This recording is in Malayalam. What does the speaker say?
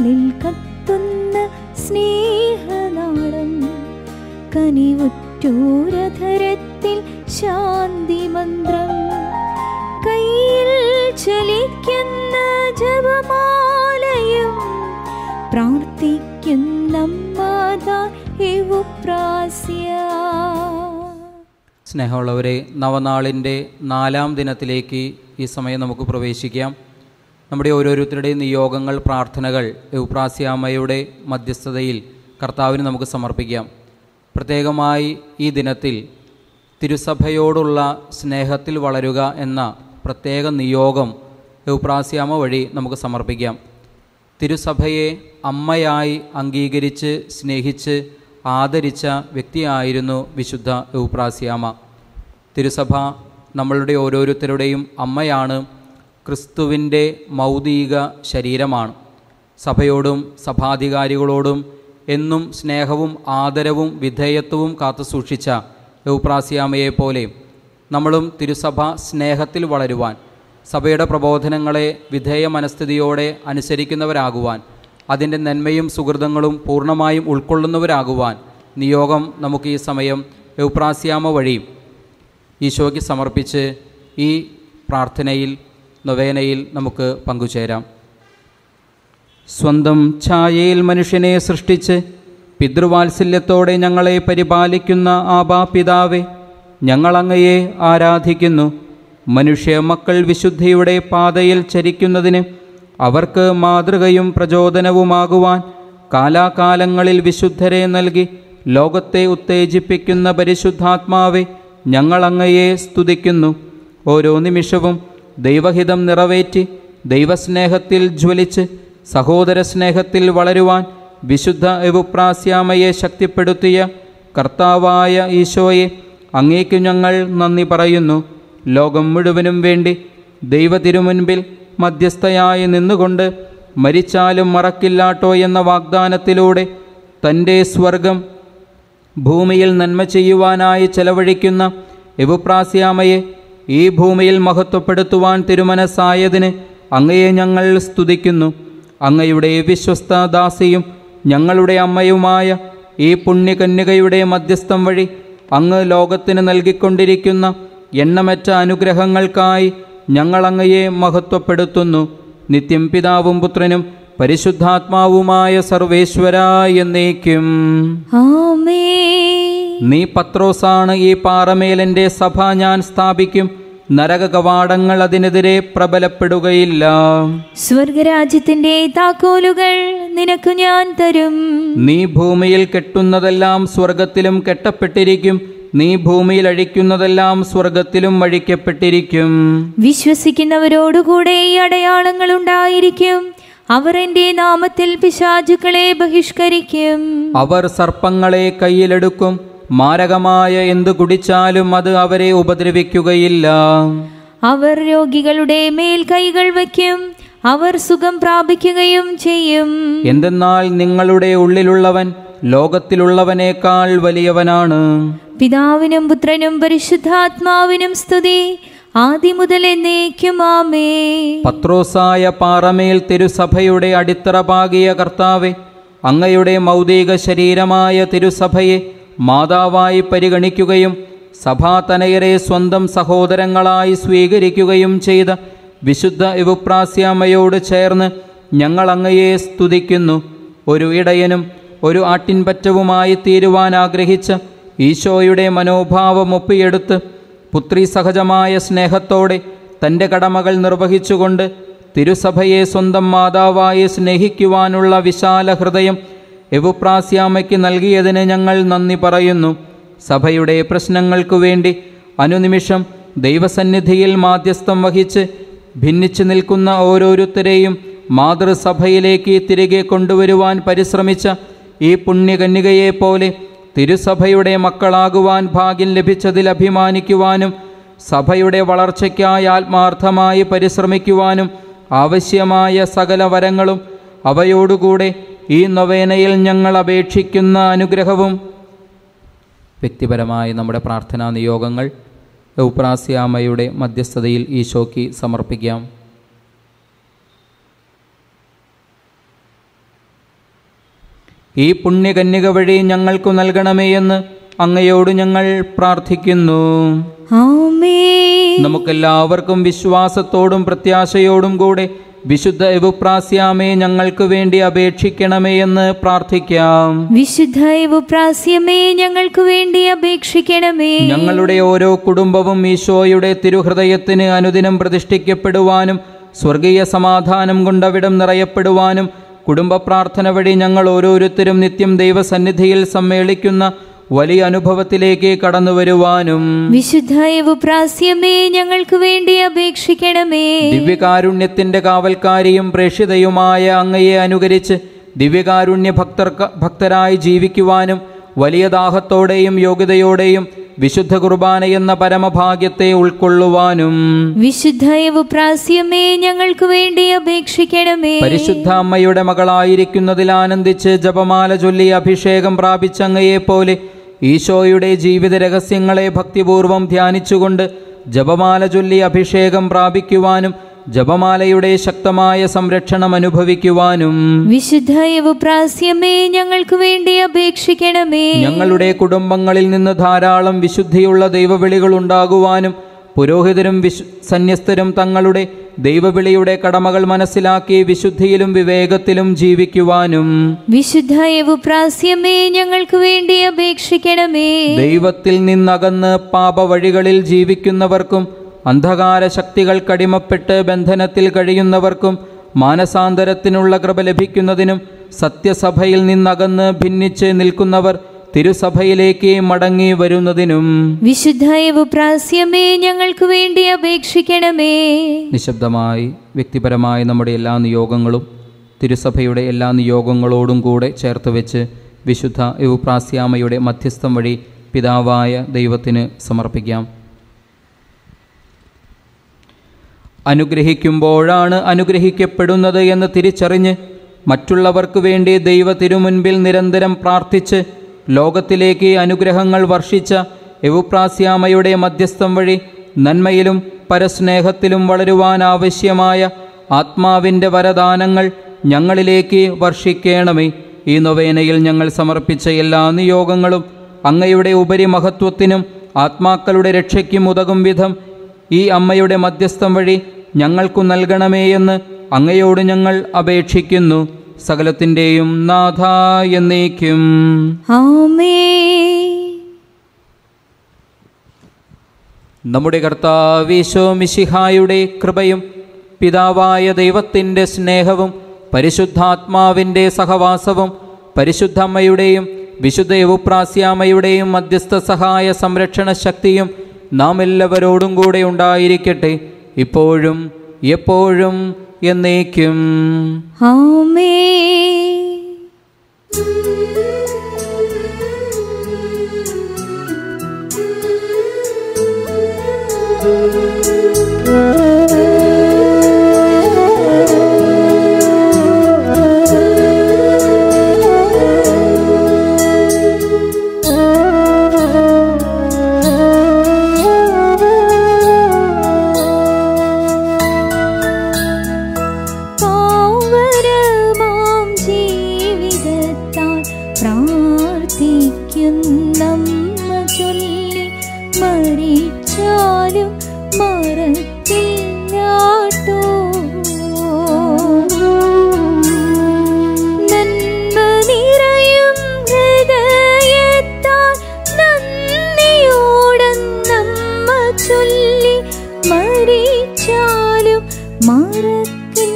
ഉള്ളിൽ കത്തുന്ന സ്നേഹനാളം കനിവുറ്റൂരധരത്തിൽ ശാന്തി മന്ത്രം കയ്യിൽ ചലിക്കുന്ന ജപമാലയും പ്രാർത്ഥിക്കുന്നമ്മ സ്നേഹമുള്ളവരെ നവനാളിൻ്റെ നാലാം ദിനത്തിലേക്ക് ഈ സമയം നമുക്ക് പ്രവേശിക്കാം നമ്മുടെ ഓരോരുത്തരുടെയും നിയോഗങ്ങൾ പ്രാർത്ഥനകൾ എവുപ്രാസ്യാമയുടെ മധ്യസ്ഥതയിൽ കർത്താവിന് നമുക്ക് സമർപ്പിക്കാം പ്രത്യേകമായി ഈ ദിനത്തിൽ തിരുസഭയോടുള്ള സ്നേഹത്തിൽ വളരുക എന്ന പ്രത്യേക നിയോഗം എവുപ്രാസ്യാമ വഴി നമുക്ക് സമർപ്പിക്കാം തിരുസഭയെ അമ്മയായി അംഗീകരിച്ച് സ്നേഹിച്ച് ആദരിച്ച വ്യക്തിയായിരുന്നു വിശുദ്ധ എവുപ്രാസ്യാമ തിരുസഭ നമ്മളുടെ ഓരോരുത്തരുടെയും അമ്മയാണ് ക്രിസ്തുവിൻ്റെ മൗതിക ശരീരമാണ് സഭയോടും സഭാധികാരികളോടും എന്നും സ്നേഹവും ആദരവും വിധേയത്വവും കാത്തുസൂക്ഷിച്ച എവുപ്രാസ്യാമയെ പോലെ നമ്മളും തിരുസഭ സ്നേഹത്തിൽ വളരുവാൻ സഭയുടെ പ്രബോധനങ്ങളെ വിധേയ മനസ്ഥിതിയോടെ അനുസരിക്കുന്നവരാകുവാൻ അതിൻ്റെ നന്മയും സുഹൃതങ്ങളും പൂർണ്ണമായും ഉൾക്കൊള്ളുന്നവരാകുവാൻ നിയോഗം നമുക്ക് ഈ സമയം എവുപ്രാസ്യാമ വഴി ഈശോയ്ക്ക് സമർപ്പിച്ച് ഈ പ്രാർത്ഥനയിൽ നൊവേനയിൽ നമുക്ക് പങ്കുചേരാം സ്വന്തം ഛായയിൽ മനുഷ്യനെ സൃഷ്ടിച്ച് പിതൃവാത്സല്യത്തോടെ ഞങ്ങളെ പരിപാലിക്കുന്ന ആബാ പിതാവെ ഞങ്ങളങ്ങയെ ആരാധിക്കുന്നു മനുഷ്യ മക്കൾ വിശുദ്ധിയുടെ പാതയിൽ ചരിക്കുന്നതിന് അവർക്ക് മാതൃകയും പ്രചോദനവുമാകുവാൻ കാലാകാലങ്ങളിൽ വിശുദ്ധരെ നൽകി ലോകത്തെ ഉത്തേജിപ്പിക്കുന്ന പരിശുദ്ധാത്മാവെ ഞങ്ങളങ്ങയെ സ്തുതിക്കുന്നു ഓരോ നിമിഷവും ദൈവഹിതം നിറവേറ്റി ദൈവസ്നേഹത്തിൽ ജ്വലിച്ച് സഹോദര സ്നേഹത്തിൽ വളരുവാൻ വിശുദ്ധ എവുപ്രാസ്യാമയെ ശക്തിപ്പെടുത്തിയ കർത്താവായ ഈശോയെ അങ്ങേക്കു ഞങ്ങൾ നന്ദി പറയുന്നു ലോകം മുഴുവനും വേണ്ടി ദൈവ തിരുമുൻപിൽ മധ്യസ്ഥയായി നിന്നുകൊണ്ട് മരിച്ചാലും മറക്കില്ലാട്ടോ എന്ന വാഗ്ദാനത്തിലൂടെ തൻ്റെ സ്വർഗം ഭൂമിയിൽ നന്മ ചെയ്യുവാനായി ചെലവഴിക്കുന്ന എവുപ്രാസ്യാമയെ ഈ ഭൂമിയിൽ മഹത്വപ്പെടുത്തുവാൻ തിരുമനസ്സായതിന് അങ്ങയെ ഞങ്ങൾ സ്തുതിക്കുന്നു അങ്ങയുടെ വിശ്വസ്ത ദാസിയും ഞങ്ങളുടെ അമ്മയുമായ ഈ പുണ്യകന്യകയുടെ മധ്യസ്ഥം വഴി അങ്ങ് ലോകത്തിന് നൽകിക്കൊണ്ടിരിക്കുന്ന എണ്ണമറ്റ അനുഗ്രഹങ്ങൾക്കായി ഞങ്ങൾ അങ്ങയെ മഹത്വപ്പെടുത്തുന്നു നിത്യം പിതാവും പുത്രനും പരിശുദ്ധാത്മാവുമായ സർവേശ്വര എന്നേക്കും ആമേ നീ പത്രോസാണ് ഈ പാറമേലൻ്റെ സഭ ഞാൻ സ്ഥാപിക്കും നരക കവാടങ്ങൾ അതിനെതിരെ പ്രബലപ്പെടുകയില്ല സ്വർഗരാജ്യത്തിന്റെ താക്കോലുകൾ നിനക്ക് ഞാൻ തരും നീ ഭൂമിയിൽ കെട്ടുന്നതെല്ലാം സ്വർഗത്തിലും കെട്ടപ്പെട്ടിരിക്കും നീ ഭൂമിയിൽ അഴിക്കുന്നതെല്ലാം സ്വർഗത്തിലും അഴിക്കപ്പെട്ടിരിക്കും വിശ്വസിക്കുന്നവരോടുകൂടെ ഈ അടയാളങ്ങൾ ഉണ്ടായിരിക്കും അവർ എന്റെ നാമത്തിൽ പിശാചുക്കളെ ബഹിഷ്കരിക്കും അവർ സർപ്പങ്ങളെ കയ്യിലെടുക്കും മാരകമായ എന്തു കുടിച്ചാലും അത് അവരെ ഉപദ്രവിക്കുകയില്ല അവർ രോഗികളുടെ മേൽ കൈകൾ വയ്ക്കും അവർ സുഖം പ്രാപിക്കുകയും ചെയ്യും എന്തെന്നാൽ നിങ്ങളുടെ ഉള്ളിലുള്ളവൻ ലോകത്തിലുള്ളവനേക്കാൾ വലിയവനാണ് പിതാവിനും പുത്രനും പരിശുദ്ധാത്മാവിനും സ്തുതി ആദ്യം മുതൽ എന്നേക്കും ആമേ പത്രോസായ പാറമേൽ തിരുസഭയുടെ അടിത്തറ പാകിയ കർത്താവെ അങ്ങയുടെ മൗതിക ശരീരമായ തിരുസഭയെ മാതാവായി പരിഗണിക്കുകയും സഭാതനയരെ സ്വന്തം സഹോദരങ്ങളായി സ്വീകരിക്കുകയും ചെയ്ത വിശുദ്ധ എവുപ്രാസ്യാമയോട് ചേർന്ന് ഞങ്ങൾ അങ്ങയെ സ്തുതിക്കുന്നു ഒരു ഇടയനും ഒരു ആട്ടിൻപറ്റവുമായി തീരുവാൻ ആഗ്രഹിച്ച ഈശോയുടെ മനോഭാവം ഒപ്പിയെടുത്ത് പുത്രി സഹജമായ സ്നേഹത്തോടെ തൻ്റെ കടമകൾ നിർവഹിച്ചുകൊണ്ട് തിരുസഭയെ സ്വന്തം മാതാവായി സ്നേഹിക്കുവാനുള്ള വിശാല ഹൃദയം എവുപ്രാസ്യാമയ്ക്ക് നൽകിയതിന് ഞങ്ങൾ നന്ദി പറയുന്നു സഭയുടെ പ്രശ്നങ്ങൾക്കു വേണ്ടി അനുനിമിഷം ദൈവസന്നിധിയിൽ മാധ്യസ്ഥം വഹിച്ച് ഭിന്നിച്ചു നിൽക്കുന്ന ഓരോരുത്തരെയും മാതൃസഭയിലേക്ക് തിരികെ കൊണ്ടുവരുവാൻ പരിശ്രമിച്ച ഈ പുണ്യകന്യകയെ പോലെ തിരുസഭയുടെ മക്കളാകുവാൻ ഭാഗ്യം ലഭിച്ചതിൽ അഭിമാനിക്കുവാനും സഭയുടെ വളർച്ചയ്ക്കായി ആത്മാർത്ഥമായി പരിശ്രമിക്കുവാനും ആവശ്യമായ സകല വരങ്ങളും അവയോടുകൂടെ ഈ നൊവേനയിൽ ഞങ്ങൾ അപേക്ഷിക്കുന്ന അനുഗ്രഹവും വ്യക്തിപരമായ നമ്മുടെ പ്രാർത്ഥനാ നിയോഗങ്ങൾ ഔപ്രാസ്യാമയുടെ മധ്യസ്ഥതയിൽ ഈശോയ്ക്ക് സമർപ്പിക്കാം ഈ പുണ്യകന്യക വഴി ഞങ്ങൾക്കു നൽകണമേ എന്ന് അങ്ങയോട് ഞങ്ങൾ പ്രാർത്ഥിക്കുന്നു ആമേ നമുക്കെല്ലാവർക്കും വിശ്വാസത്തോടും പ്രത്യാശയോടും കൂടെ വിശുദ്ധ എവുപ്രാസ്യാമേ ഞങ്ങൾക്ക് വേണ്ടി അപേക്ഷിക്കണമേ എന്ന് പ്രാർത്ഥിക്കാം വിശുദ്ധ പ്രാസ്യമേ ഞങ്ങൾക്ക് വേണ്ടി അപേക്ഷിക്കണമേ ഞങ്ങളുടെ ഓരോ കുടുംബവും ഈശോയുടെ തിരുഹൃദയത്തിന് അനുദിനം പ്രതിഷ്ഠിക്കപ്പെടുവാനും സ്വർഗീയ സമാധാനം കൊണ്ടവിടം നിറയപ്പെടുവാനും കുടുംബ പ്രാർത്ഥന വഴി ഞങ്ങൾ ഓരോരുത്തരും നിത്യം ദൈവസന്നിധിയിൽ സമ്മേളിക്കുന്ന വലിയ അനുഭവത്തിലേക്ക് കടന്നു വരുവാനും വിശുദ്ധ പ്രാസ്യമേ ഞങ്ങൾക്ക് വേണ്ടി അപേക്ഷിക്കണമേ ദിവ്യകാരുണ്യത്തിന്റെ കാവൽക്കാരിയും പ്രേക്ഷിതയുമായ അങ്ങയെ അനുകരിച്ച് ദിവ്യകാരുണ്യ ഭക്തർ ഭക്തരായി ജീവിക്കുവാനും വലിയ ദാഹത്തോടെയും യോഗ്യതയോടെയും വിശുദ്ധ കുർബാന എന്ന പരമഭാഗ്യത്തെ ഉൾക്കൊള്ളുവാനും വിശുദ്ധ പ്രാസ്യമേ ഞങ്ങൾക്ക് വേണ്ടി അപേക്ഷിക്കണമേ പരിശുദ്ധ അമ്മയുടെ മകളായിരിക്കുന്നതിൽ ആനന്ദിച്ച് ജപമാല ചൊല്ലി അഭിഷേകം പ്രാപിച്ച അങ്ങയെപ്പോലെ ഈശോയുടെ ജീവിത രഹസ്യങ്ങളെ ഭക്തിപൂർവം ധ്യാനിച്ചുകൊണ്ട് ജപമാല ചൊല്ലി അഭിഷേകം പ്രാപിക്കുവാനും ജപമാലയുടെ ശക്തമായ സംരക്ഷണം അനുഭവിക്കുവാനും വിശുദ്ധ പ്രാസ്യമേ ഞങ്ങൾക്ക് വേണ്ടി അപേക്ഷിക്കണമേ ഞങ്ങളുടെ കുടുംബങ്ങളിൽ നിന്ന് ധാരാളം വിശുദ്ധിയുള്ള ദൈവവിളികൾ ഉണ്ടാകുവാനും പുരോഹിതരും വിശു സന്യസ്തരും തങ്ങളുടെ ദൈവവിളിയുടെ കടമകൾ മനസ്സിലാക്കി വിശുദ്ധിയിലും വിവേകത്തിലും ജീവിക്കുവാനും വിശുദ്ധ പ്രാസ്യമേ ഞങ്ങൾക്ക് വേണ്ടി അപേക്ഷിക്കണമേ ദൈവത്തിൽ നിന്നകന്ന് പാപവഴികളിൽ ജീവിക്കുന്നവർക്കും അന്ധകാര ശക്തികൾക്കടിമപ്പെട്ട് ബന്ധനത്തിൽ കഴിയുന്നവർക്കും മാനസാന്തരത്തിനുള്ള കൃപ ലഭിക്കുന്നതിനും സത്യസഭയിൽ നിന്നകന്ന് ഭിന്നിച്ച് നിൽക്കുന്നവർ തിരുസഭയിലേക്ക് മടങ്ങി വരുന്നതിനും വിശുദ്ധ പ്രാസ്യമേ ഞങ്ങൾക്ക് വേണ്ടി അപേക്ഷിക്കണമേ നിശബ്ദമായി വ്യക്തിപരമായി നമ്മുടെ എല്ലാ നിയോഗങ്ങളും തിരുസഭയുടെ എല്ലാ നിയോഗങ്ങളോടും കൂടെ ചേർത്ത് വെച്ച് വിശുദ്ധ യുപ്രാസ്യാമയുടെ മധ്യസ്ഥം വഴി പിതാവായ ദൈവത്തിന് സമർപ്പിക്കാം അനുഗ്രഹിക്കുമ്പോഴാണ് അനുഗ്രഹിക്കപ്പെടുന്നത് എന്ന് തിരിച്ചറിഞ്ഞ് മറ്റുള്ളവർക്ക് വേണ്ടി ദൈവ തിരുമുൻപിൽ നിരന്തരം പ്രാർത്ഥിച്ച് ലോകത്തിലേക്ക് അനുഗ്രഹങ്ങൾ വർഷിച്ച എവുപ്രാസ്യാമയുടെ മധ്യസ്ഥം വഴി നന്മയിലും പരസ്നേഹത്തിലും വളരുവാൻ ആവശ്യമായ ആത്മാവിൻ്റെ വരദാനങ്ങൾ ഞങ്ങളിലേക്ക് വർഷിക്കണമേ ഈ നൊവേനയിൽ ഞങ്ങൾ സമർപ്പിച്ച എല്ലാ നിയോഗങ്ങളും അങ്ങയുടെ ഉപരിമഹത്വത്തിനും ആത്മാക്കളുടെ രക്ഷയ്ക്കും ഉതകും വിധം ഈ അമ്മയുടെ മധ്യസ്ഥം വഴി ഞങ്ങൾക്കു നൽകണമേ എന്ന് അങ്ങയോട് ഞങ്ങൾ അപേക്ഷിക്കുന്നു സകലത്തിൻ്റെയും നാഥ എന്നേക്കും ആമേ നമ്മുടെ കർത്താവീശോ മിശിഹായുടെ കൃപയും പിതാവായ ദൈവത്തിൻ്റെ സ്നേഹവും പരിശുദ്ധാത്മാവിൻ്റെ സഹവാസവും പരിശുദ്ധ അമ്മയുടെയും വിശുദ്ധ യവുപ്രാസ്യാമയുടെയും മധ്യസ്ഥ സഹായ സംരക്ഷണ ശക്തിയും നാം എല്ലാവരോടും കൂടെ ഉണ്ടായിരിക്കട്ടെ ഇപ്പോഴും എപ്പോഴും എന്നേക്കും ആമേ പാവനമാം ജീവിതത്താൽ പ്രാർത്ഥിക്കുന്നമ്മ ചൊല്ലി മരിച്ചാലും മറക്കില്ലാട്ടോ നന്മ നിറയും ഹൃദയത്താൽ നന്ദിയോടെന്നമ്മ ചൊല്ലി മരിച്ചാലും മറക്കില്ലാട്ടോ